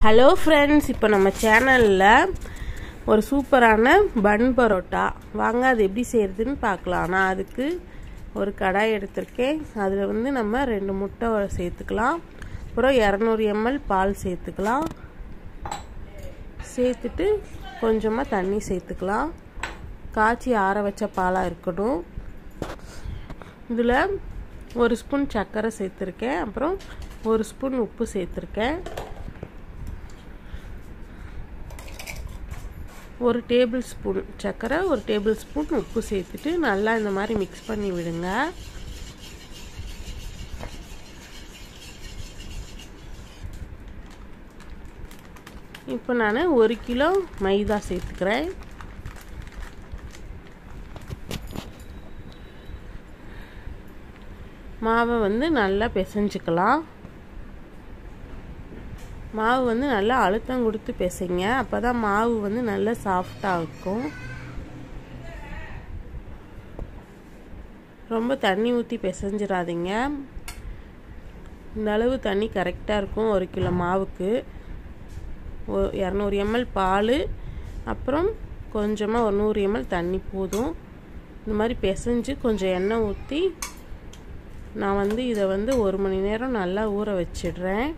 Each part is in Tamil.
ஹலோ ஃப்ரெண்ட்ஸ் இப்போ நம்ம சேனலில் ஒரு சூப்பரான பன் பரோட்டா வாங்க அது எப்படி செய்கிறதுன்னு பார்க்கலாம் நான் அதுக்கு ஒரு கடாய் எடுத்திருக்கேன் அதில் வந்து நம்ம ரெண்டு முட்டை சேர்த்துக்கலாம் அப்புறம் இரநூறு எம்எல் பால் சேர்த்துக்கலாம் சேர்த்துட்டு கொஞ்சமாக தண்ணி சேர்த்துக்கலாம் காய்ச்சி ஆற வச்ச பாலாக இருக்கணும் இதில் ஒரு ஸ்பூன் சர்க்கரை சேர்த்துருக்கேன் அப்புறம் ஒரு ஸ்பூன் உப்பு சேர்த்துருக்கேன் ஒரு டேபிள் ஸ்பூன் சர்க்கரை ஒரு டேபிள் ஸ்பூன் உப்பு சேர்த்துட்டு நல்லா இந்த மாதிரி மிக்ஸ் பண்ணி விடுங்க இப்போ நான் ஒரு கிலோ மைதா சேர்த்துக்கிறேன் மாவை வந்து நல்லா பிசைஞ்சுக்கலாம் மாவு வந்து நல்லா அழுத்தம் கொடுத்து பிசைங்க அப்போ தான் மாவு வந்து நல்லா சாஃப்டாக இருக்கும் ரொம்ப தண்ணி ஊற்றி பிசைஞ்சிடாதீங்க இந்த அளவு தண்ணி கரெக்டாக இருக்கும் ஒரு கிலோ மாவுக்கு இரநூறு எம்எல் பால் அப்புறம் கொஞ்சமாக ஒரு நூறு எம்எல் தண்ணி போதும் இந்த மாதிரி பிசைஞ்சு கொஞ்சம் எண்ணெய் ஊற்றி நான் வந்து இதை வந்து ஒரு மணி நேரம் நல்லா ஊற வச்சிடுறேன்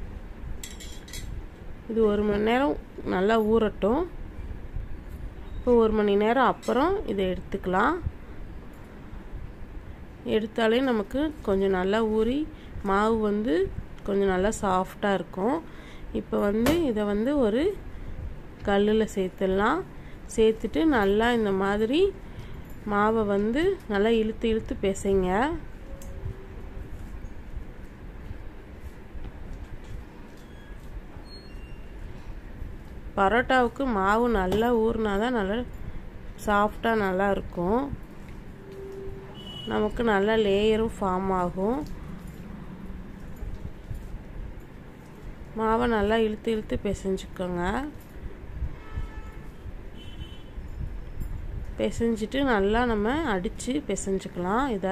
இது ஒரு மணி நேரம் நல்லா ஊறட்டும் இப்போ ஒரு மணி நேரம் அப்புறம் இதை எடுத்துக்கலாம் எடுத்தாலே நமக்கு கொஞ்சம் நல்லா ஊறி மாவு வந்து கொஞ்சம் நல்லா சாஃப்டாக இருக்கும் இப்போ வந்து இதை வந்து ஒரு கல்லில் சேர்த்துடலாம் சேர்த்துட்டு நல்லா இந்த மாதிரி மாவை வந்து நல்லா இழுத்து இழுத்து பிசைங்க பரோட்டாவுக்கு மாவு நல்லா ஊறினா தான் நல்லா சாஃப்டாக நல்லா இருக்கும் நமக்கு நல்லா லேயரும் ஃபார்ம் ஆகும் மாவை நல்லா இழுத்து இழுத்து பிசைஞ்சுக்கோங்க பிசைஞ்சிட்டு நல்லா நம்ம அடித்து பிசைஞ்சுக்கலாம் இதை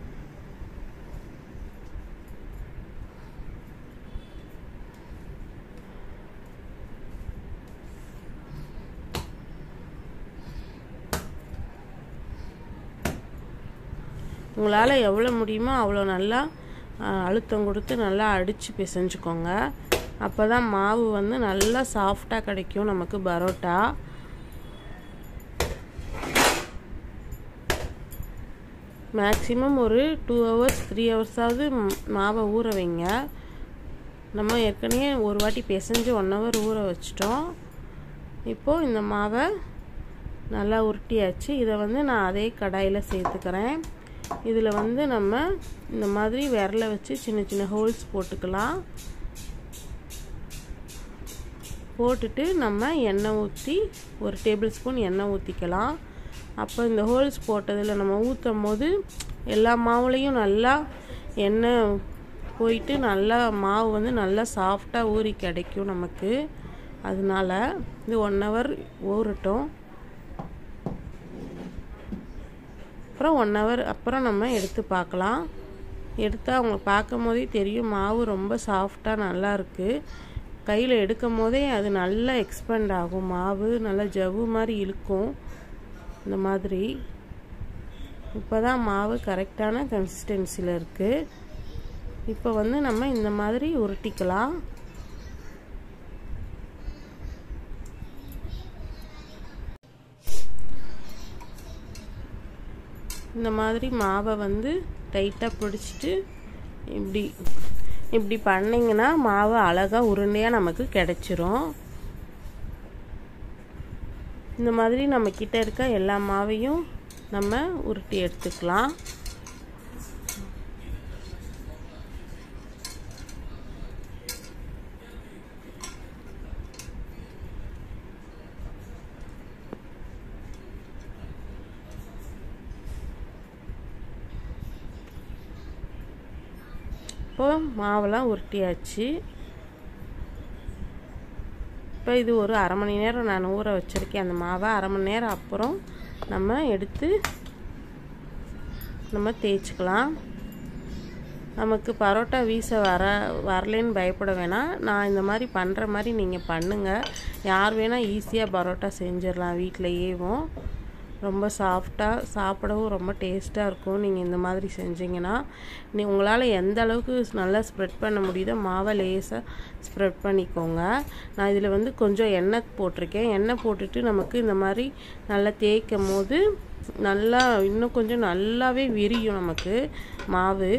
உங்களால் எவ்வளோ முடியுமோ அவ்வளோ நல்லா அழுத்தம் கொடுத்து நல்லா அடித்து பிசைஞ்சுக்கோங்க அப்போ தான் மாவு வந்து நல்லா சாஃப்டாக கிடைக்கும் நமக்கு பரோட்டா மேக்ஸிமம் ஒரு டூ ஹவர்ஸ் த்ரீ ஹவர்ஸாவது மாவை ஊற வைங்க நம்ம ஏற்கனவே ஒரு வாட்டி பிசைஞ்சு ஒன் ஹவர் ஊற வச்சிட்டோம் இப்போது இந்த மாவை நல்லா உருட்டியாச்சு இதை வந்து நான் அதே கடாயில் சேர்த்துக்கிறேன் இதில் வந்து நம்ம இந்த மாதிரி விரலை வச்சு சின்ன சின்ன ஹோல்ஸ் போட்டுக்கலாம் போட்டுட்டு நம்ம எண்ணெய் ஊற்றி ஒரு டேபிள் ஸ்பூன் எண்ணெய் ஊற்றிக்கலாம் அப்போ இந்த ஹோல்ஸ் போட்டதில் நம்ம ஊற்றும் போது எல்லா மாவுலேயும் நல்லா எண்ணெய் போயிட்டு நல்லா மாவு வந்து நல்லா சாஃப்டாக ஊறி கிடைக்கும் நமக்கு அதனால இது ஒன் ஹவர் ஊறட்டும் அப்புறம் ஒன் ஹவர் அப்புறம் நம்ம எடுத்து பார்க்கலாம் எடுத்து அவங்க பார்க்கும் போதே தெரியும் மாவு ரொம்ப சாஃப்டாக நல்லா இருக்குது கையில் எடுக்கும் போதே அது நல்லா எக்ஸ்பெண்ட் ஆகும் மாவு நல்லா ஜவ்வு மாதிரி இழுக்கும் இந்த மாதிரி இப்போ தான் மாவு கரெக்டான கன்சிஸ்டன்சியில் இருக்குது இப்போ வந்து நம்ம இந்த மாதிரி உருட்டிக்கலாம் இந்த மாதிரி மாவை வந்து டைட்டாக பிடிச்சிட்டு இப்படி இப்படி பண்ணிங்கன்னா மாவு அழகாக உருண்டையாக நமக்கு கிடச்சிரும் இந்த மாதிரி நம்ம கிட்ட இருக்க எல்லா மாவையும் நம்ம உருட்டி எடுத்துக்கலாம் இப்போ மாவெல்லாம் உருட்டியாச்சு இப்போ இது ஒரு அரை மணி நேரம் நான் ஊற வச்சுருக்கேன் அந்த மாவை அரை மணி நேரம் அப்புறம் நம்ம எடுத்து நம்ம தேய்ச்சிக்கலாம் நமக்கு பரோட்டா வீச வர வரலேன்னு பயப்பட வேணாம் நான் இந்த மாதிரி பண்ணுற மாதிரி நீங்கள் பண்ணுங்கள் யார் வேணால் ஈஸியாக பரோட்டா செஞ்சிடலாம் வீட்டிலையேவும் ரொம்ப சாஃப்டாக சாப்பிடவும் ரொம்ப டேஸ்ட்டாக இருக்கும் நீங்கள் இந்த மாதிரி செஞ்சீங்கன்னா நீ உங்களால் எந்த அளவுக்கு நல்லா ஸ்ப்ரெட் பண்ண முடியுதோ மாவை லேசாக ஸ்ப்ரெட் பண்ணிக்கோங்க நான் இதில் வந்து கொஞ்சம் எண்ணெய் போட்டிருக்கேன் எண்ணெய் போட்டுட்டு நமக்கு இந்த மாதிரி நல்லா தேய்க்கும் போது நல்லா இன்னும் கொஞ்சம் நல்லாவே விரியும் நமக்கு மாவு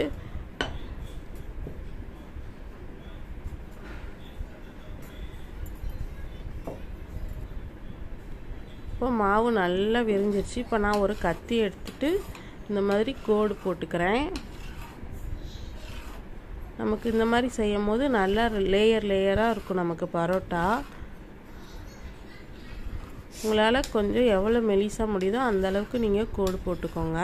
இப்போ மாவு நல்லா விரிஞ்சிருச்சு இப்போ நான் ஒரு கத்தி எடுத்துட்டு இந்த மாதிரி கோடு போட்டுக்கிறேன் நமக்கு இந்த மாதிரி செய்யும் போது நல்லா லேயர் லேயராக இருக்கும் நமக்கு பரோட்டா உங்களால் கொஞ்சம் எவ்வளோ மெலிசாக முடியுதோ அந்த அளவுக்கு நீங்கள் கோடு போட்டுக்கோங்க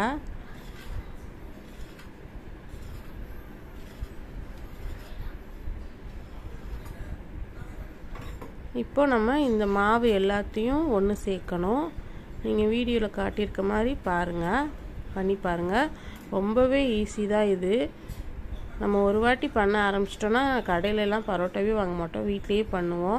இப்போ நம்ம இந்த மாவு எல்லாத்தையும் ஒன்று சேர்க்கணும் நீங்கள் வீடியோவில் காட்டியிருக்க மாதிரி பாருங்கள் பண்ணி பாருங்கள் ரொம்பவே ஈஸி தான் இது நம்ம ஒரு வாட்டி பண்ண ஆரம்பிச்சிட்டோன்னா கடையிலலாம் பரோட்டாவே வாங்க மாட்டோம் வீட்லேயே பண்ணுவோம்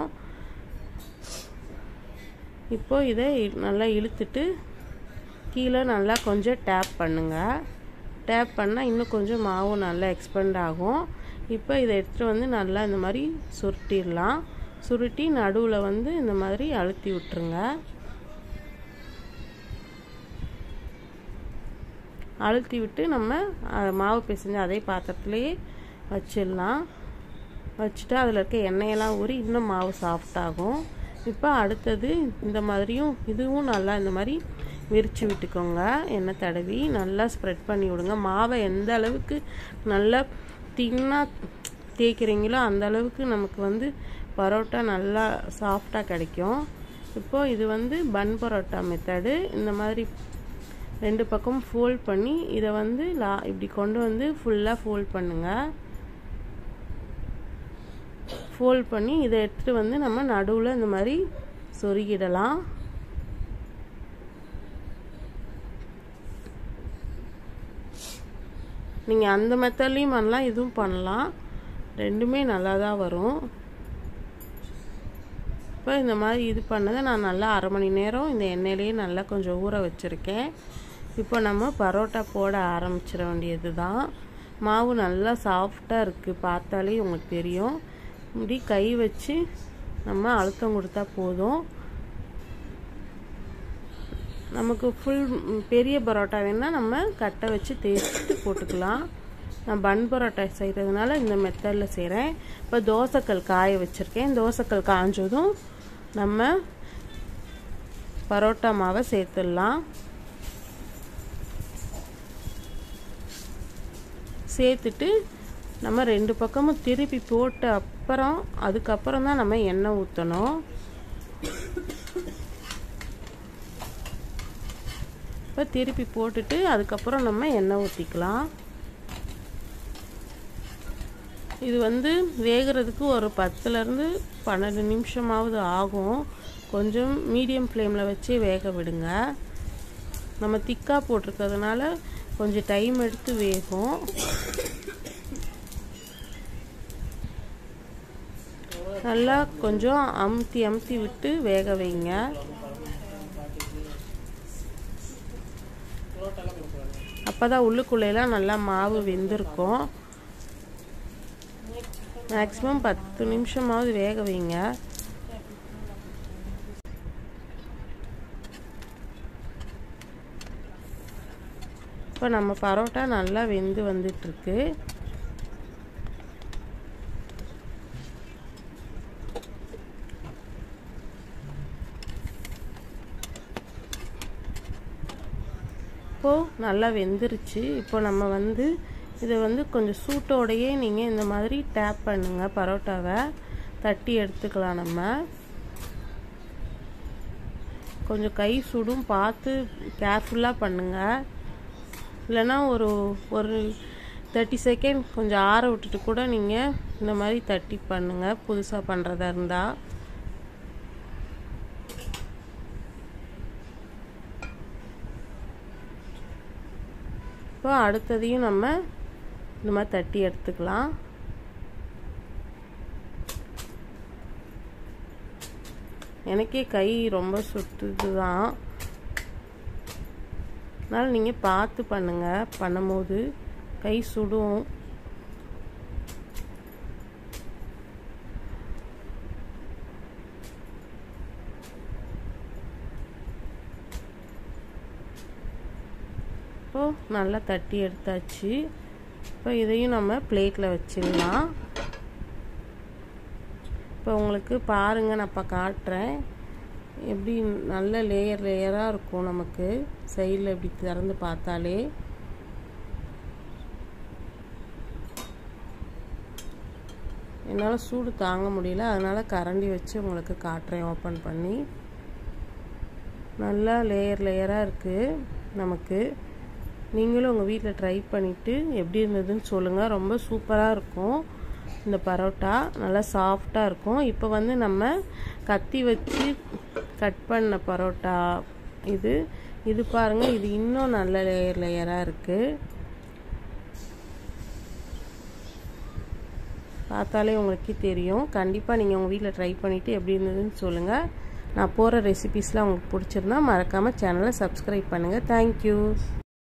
இப்போ இதை நல்லா இழுத்துட்டு கீழே நல்லா கொஞ்சம் டேப் பண்ணுங்கள் டேப் பண்ணால் இன்னும் கொஞ்சம் மாவு நல்லா எக்ஸ்பெண்ட் ஆகும் இப்போ இதை எடுத்துகிட்டு வந்து நல்லா இந்த மாதிரி சுருட்டிடலாம் சுருட்டி நடுவில் வந்து இந்த மாதிரி அழுத்தி விட்டுருங்க அழுத்தி விட்டு நம்ம மாவு பிசைஞ்சு அதே பாத்திரத்துலேயே வச்சிடலாம் வச்சுட்டு அதில் இருக்க எண்ணெயெல்லாம் ஊறி இன்னும் மாவு சாஃப்டாகும் இப்போ அடுத்தது இந்த மாதிரியும் இதுவும் நல்லா இந்த மாதிரி விரித்து விட்டுக்கோங்க எண்ணெய் தடவி நல்லா ஸ்ப்ரெட் பண்ணி விடுங்க மாவை எந்த அளவுக்கு நல்லா தின்னாக தேய்க்கிறீங்களோ அந்த அளவுக்கு நமக்கு வந்து பரோட்டா நல்லா சாஃப்டாக கிடைக்கும் இப்போது இது வந்து பன் பரோட்டா மெத்தடு இந்த மாதிரி ரெண்டு பக்கம் ஃபோல்ட் பண்ணி இதை வந்து லா இப்படி கொண்டு வந்து ஃபுல்லாக ஃபோல்ட் பண்ணுங்கள் ஃபோல்ட் பண்ணி இதை எடுத்துகிட்டு வந்து நம்ம நடுவில் இந்த மாதிரி சொருகிடலாம் நீங்கள் அந்த மெத்தட்லேயும் பண்ணலாம் இதுவும் பண்ணலாம் ரெண்டுமே நல்லா தான் வரும் இப்போ இந்த மாதிரி இது பண்ணதை நான் நல்லா அரை மணி நேரம் இந்த எண்ணெயிலேயே நல்லா கொஞ்சம் ஊற வச்சுருக்கேன் இப்போ நம்ம பரோட்டா போட ஆரம்பிச்சிட வேண்டியது தான் மாவு நல்லா சாஃப்டாக இருக்குது பார்த்தாலே உங்களுக்கு தெரியும் இப்படி கை வச்சு நம்ம அழுத்தம் கொடுத்தா போதும் நமக்கு ஃபுல் பெரிய பரோட்டா வேணால் நம்ம கட்டை வச்சு தேய்ச்சிட்டு போட்டுக்கலாம் நான் பன் பரோட்டா செய்கிறதுனால இந்த மெத்தடில் செய்கிறேன் இப்போ தோசைக்கல் காய வச்சுருக்கேன் தோசைக்கல் காஞ்சதும் நம்ம பரோட்டா மாவை சேர்த்துடலாம் சேர்த்துட்டு நம்ம ரெண்டு பக்கமும் திருப்பி போட்ட அப்புறம் அதுக்கப்புறம் தான் நம்ம எண்ணெய் ஊற்றணும் இப்போ திருப்பி போட்டுட்டு அதுக்கப்புறம் நம்ம எண்ணெய் ஊற்றிக்கலாம் இது வந்து வேகிறதுக்கு ஒரு பத்துலேருந்து பன்னெண்டு நிமிஷமாவது ஆகும் கொஞ்சம் மீடியம் ஃப்ளேமில் வச்சு வேக விடுங்க நம்ம திக்காக போட்டிருக்கிறதுனால கொஞ்சம் டைம் எடுத்து வேகும் நல்லா கொஞ்சம் அமுத்தி அமுத்தி விட்டு வேக வைங்க அப்போ தான் உள்ளுக்குள்ளேலாம் நல்லா மாவு வெந்திருக்கும் மேக்ஸிமம் பத்து நிமிஷமாவது வேக வைங்க இப்போ நம்ம பரோட்டா நல்லா வெந்து வந்துட்டுருக்கு இப்போது நல்லா வெந்துருச்சு இப்போ நம்ம வந்து இதை வந்து கொஞ்சம் சூட்டோடையே நீங்கள் இந்த மாதிரி டேப் பண்ணுங்கள் பரோட்டாவை தட்டி எடுத்துக்கலாம் நம்ம கொஞ்சம் கை சுடும் பார்த்து கேர்ஃபுல்லாக பண்ணுங்கள் இல்லைன்னா ஒரு ஒரு தேர்ட்டி செகண்ட் கொஞ்சம் ஆற விட்டுட்டு கூட நீங்கள் இந்த மாதிரி தட்டி பண்ணுங்கள் புதுசாக பண்ணுறதா இருந்தால் இப்போ அடுத்ததையும் நம்ம இந்த மாதிரி தட்டி எடுத்துக்கலாம் எனக்கே கை ரொம்ப சுத்துது தான் அதனால் நீங்கள் பார்த்து பண்ணுங்கள் பண்ணும்போது கை சுடும் இப்போது நல்லா தட்டி எடுத்தாச்சு இப்போ இதையும் நம்ம பிளேட்டில் வச்சிடலாம் இப்போ உங்களுக்கு பாருங்கள் நான் இப்போ காட்டுறேன் எப்படி நல்ல லேயர் லேயராக இருக்கும் நமக்கு சைடில் இப்படி திறந்து பார்த்தாலே என்னால் சூடு தாங்க முடியல அதனால் கரண்டி வச்சு உங்களுக்கு காட்டுறேன் ஓப்பன் பண்ணி நல்லா லேயர் லேயராக இருக்குது நமக்கு நீங்களும் உங்கள் வீட்டில் ட்ரை பண்ணிவிட்டு எப்படி இருந்ததுன்னு சொல்லுங்கள் ரொம்ப சூப்பராக இருக்கும் இந்த பரோட்டா நல்லா சாஃப்டாக இருக்கும் இப்போ வந்து நம்ம கத்தி வச்சு கட் பண்ண பரோட்டா இது இது பாருங்கள் இது இன்னும் நல்ல லேயர் லேயராக இருக்குது பார்த்தாலே உங்களுக்கு தெரியும் கண்டிப்பாக நீங்கள் உங்கள் வீட்டில் ட்ரை பண்ணிவிட்டு எப்படி இருந்ததுன்னு சொல்லுங்கள் நான் போகிற ரெசிபீஸ்லாம் உங்களுக்கு பிடிச்சிருந்தா மறக்காமல் சேனலை சப்ஸ்கிரைப் பண்ணுங்கள் தேங்க்யூ